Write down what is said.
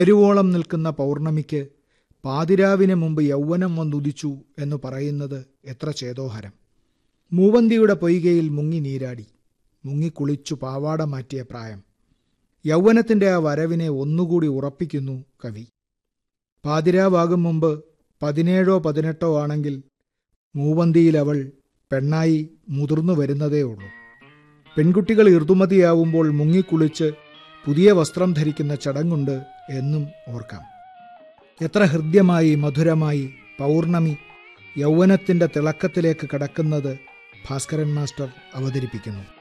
വരുവോളം നിൽക്കുന്ന പൗർണമിക്ക് പാതിരാവിന് മുമ്പ് യൗവനം വന്നുദിച്ചു എന്ന് പറയുന്നത് എത്ര ചേതോഹരം മൂവന്തിയുടെ പൊയ്കയിൽ മുങ്ങി നീരാടി മുങ്ങിക്കുളിച്ചു പാവാട മാറ്റിയ പ്രായം യൗവനത്തിന്റെ ആ വരവിനെ ഒന്നുകൂടി ഉറപ്പിക്കുന്നു കവി പാതിരാവാകും മുമ്പ് പതിനേഴോ പതിനെട്ടോ ആണെങ്കിൽ മൂവന്തിയിൽ അവൾ പെണ്ണായി മുതിർന്നു വരുന്നതേ ഉള്ളൂ പെൺകുട്ടികൾ ഋതുമതിയാവുമ്പോൾ മുങ്ങിക്കുളിച്ച് പുതിയ വസ്ത്രം ധരിക്കുന്ന ചടങ്ങുണ്ട് എന്നും ഓർക്കാം എത്ര ഹൃദ്യമായി മധുരമായി പൗർണമി യൗവനത്തിന്റെ തിളക്കത്തിലേക്ക് കടക്കുന്നത് ഭാസ്കരൻ മാസ്റ്റർ അവതരിപ്പിക്കുന്നു